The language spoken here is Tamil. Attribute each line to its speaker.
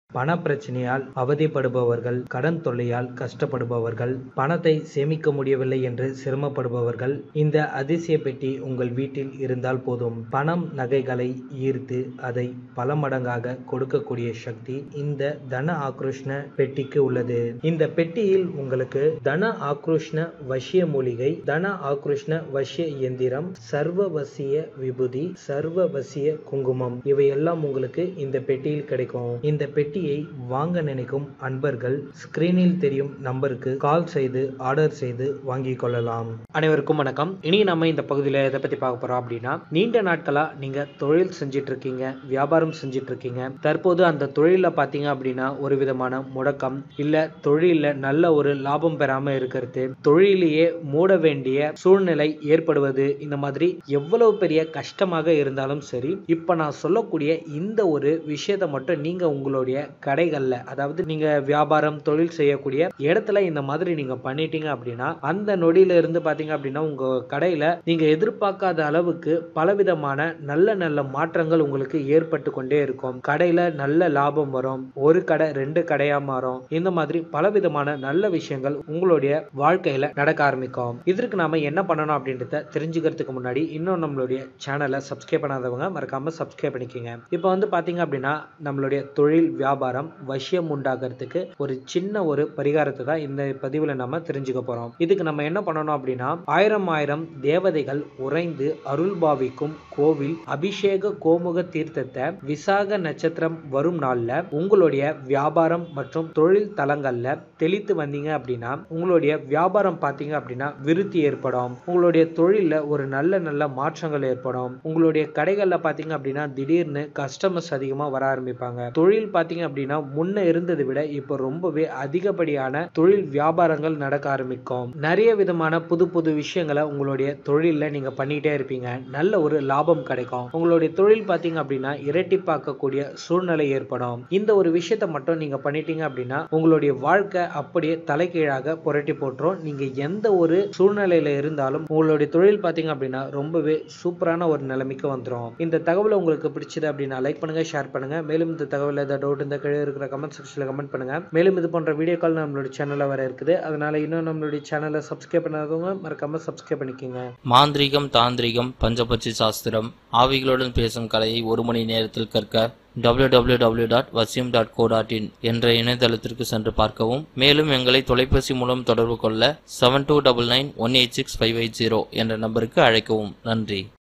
Speaker 1: பண பிரச்சனையால் அவதிப்படுபவர்கள் கடன் தொல்லையால் கஷ்டப்படுபவர்கள் பணத்தை சேமிக்க முடியவில்லை என்று சிரமப்படுபவர்கள் இந்த அதிசய பெட்டி உங்கள் வீட்டில் இருந்தால் போதும் பணம் நகைகளை ஈர்த்து அதை பல மடங்காக கொடுக்கக்கூடிய சக்தி இந்த தன ஆக்ரோஷ்ண பெட்டிக்கு உள்ளது இந்த பெட்டியில் உங்களுக்கு தன ஆக்ரோஷ்ண வசிய மூலிகை தன ஆக்ரோஷ்ண வசிய இயந்திரம் சர்வவசிய விபூதி சர்வவசிய குங்குமம் இவையெல்லாம் உங்களுக்கு இந்த பெட்டியில் கிடைக்கும் இந்த பெட்டியை வாங்க நினைக்கும் அன்பர்கள் ஸ்கிரீனில் தெரியும் நம்பருக்கு கால் செய்து ஆர்டர் செய்து வாங்கிக் கொள்ளலாம்
Speaker 2: அனைவருக்கும் வணக்கம் இனி நம்ம இந்த பகுதியில் எதை பற்றி பார்க்க போகிறோம் அப்படின்னா நீண்ட நாட்களாக நீங்கள் தொழில் செஞ்சிட்டு இருக்கீங்க வியாபாரம் செஞ்சிட்டு இருக்கீங்க தற்போது அந்த தொழிலில் பார்த்தீங்க அப்படின்னா ஒரு விதமான முடக்கம் இல்லை தொழிலில் நல்ல ஒரு லாபம் பெறாமல் இருக்கிறது தொழிலையே மூட வேண்டிய சூழ்நிலை ஏற்படுவது இந்த மாதிரி எவ்வளவு பெரிய கஷ்டமாக இருந்தாலும் சரி இப்போ நான் சொல்லக்கூடிய இந்த ஒரு விஷயத்தை மட்டும் நீங்கள் உங்களுடைய கடைகளில் அதாவது நீங்கள் வியாபாரம் தொழில் செய்யக்கூடிய இடத்துல இந்த மாதிரி நீங்கள் பண்ணிட்டீங்க அப்படின்னா அந்த நொடியில இருந்து பார்த்தீங்க அப்படின்னா உங்கள் கடையில் நீங்கள் எதிர்பார்க்காத அளவுக்கு பலவிதமான நல்ல நல்ல மாற்றங்கள் உங்களுக்கு ஏற்பட்டு கொண்டே இருக்கும் கடையில் நல்ல லாபம் வரும் ஒரு கடை ரெண்டு கடையாக மாறும் இந்த மாதிரி பலவிதமான நல்ல விஷயங்கள் உங்களுடைய வாழ்க்கையில் நடக்க ஆரம்பிக்கும் இதற்கு நாம என்ன பண்ணணும் அப்படின்றத தெரிஞ்சுக்கிறதுக்கு முன்னாடி இன்னும் நம்மளுடைய சேனலை சப்ஸ்கிரைப் பண்ணாதவங்க மறக்காம சப்ஸ்கிரைப் பண்ணிக்கோங்க இப்போ வந்து பார்த்தீங்க அப்படின்னா நம்மளுடைய தொழில் வியாபாரம் வசியம் உண்டாகிறதுக்கு ஒரு சின்ன ஒரு பரிகாரத்தை தான் இந்த பதிவில் நம்ம தெரிஞ்சுக்க போகிறோம் இதுக்கு நம்ம என்ன பண்ணணும் அப்படின்னா ஆயிரம் ஆயிரம் தேவதைகள் உறைந்து அருள் பாவிக்கும் கோவில் அபிஷேக கோமுக தீர்த்தத்தை விசாக நட்சத்திரம் வரும் நாள்ல உங்களுடைய வியாபாரம் மற்றும் தொழில் தலங்கள்ல தெளித்து வந்தீங்க அப்படின்னா உங்களுடைய வியாபாரம் பார்த்தீங்க அப்படின்னா விருத்தி ஏற்படும் உங்களுடைய தொழில்ல ஒரு நல்ல நல்ல மாற்றங்கள் ஏற்படும் உங்களுடைய கடைகள்ல பார்த்தீங்க அப்படின்னா திடீர்னு கஸ்டமர்ஸ் அதிகமாக வர ஆரம்பிப்பாங்க தொழில் பார்த்தீங்க அப்படின்னா முன்ன இருந்ததை விட இப்போ ரொம்பவே அதிகப்படியான தொழில் வியாபாரங்கள் நடக்க ஆரம்பிக்கும் நிறைய விதமான புது புது விஷயங்களை உங்களுடைய தொழிலில் நீங்க பண்ணிட்டே இருப்பீங்க நல்ல ஒரு லாபம் கிடைக்கும் உங்களுடைய தொழில் பார்த்தீங்க அப்படின்னா இரட்டிப்பாக்கக்கூடிய சூழ்நிலை ஏற்படும் இந்த ஒரு விஷயத்த மட்டும் நீங்க பண்ணிட்டீங்க அப்படின்னா உங்களுடைய வாழ்க்கை அப்படியே தலைகீழாக புரட்டி போட்டுரும் நீங்க எந்த ஒரு சூழ்நிலையில இருந்தாலும் உங்களுடைய தொழில் பார்த்தீங்க அப்படின்னா ரொம்பவே சூப்பரான ஒரு நிலைமைக்கு வந்துடும் இந்த தகவல் உங்களுக்கு பிடிச்சது அப்படின்னா லைக் பண்ணுங்க ஷேர் பண்ணுங்க மேலும் இந்த தகவல் ஏதாவது டவுட் இந்த கீழே இருக்கிற கமெண்ட் செக்ஷன்ல கமெண்ட் பண்ணுங்க மேலும் இது போன்ற வீடியோக்கள் நம்மளுடைய சேனல்ல வர இருக்குது அதனால இன்னும் நம்மளுடைய சேனலை சப்ஸ்கிரைப் பண்ணாதவங்க மறக்காம சப்ஸ்கிரைப் பண்ணிக்கோங்க
Speaker 3: மாந்திரீகம் தாந்திரிகம் பஞ்சபட்சி சாஸ்திரம் ஆவிகளுடன் பேசும் கலையை ஒரு மணி நேரத்தில் கற்க www.vasim.co.in டாட் வசியம் டாட் கோ டாட் இன் என்ற இணையதளத்திற்கு சென்று பார்க்கவும் மேலும் எங்களை தொலைபேசி மூலம் தொடர்பு கொள்ள seven two double nine one eight six five eight zero என்ற நம்பருக்கு அழைக்கவும் நன்றி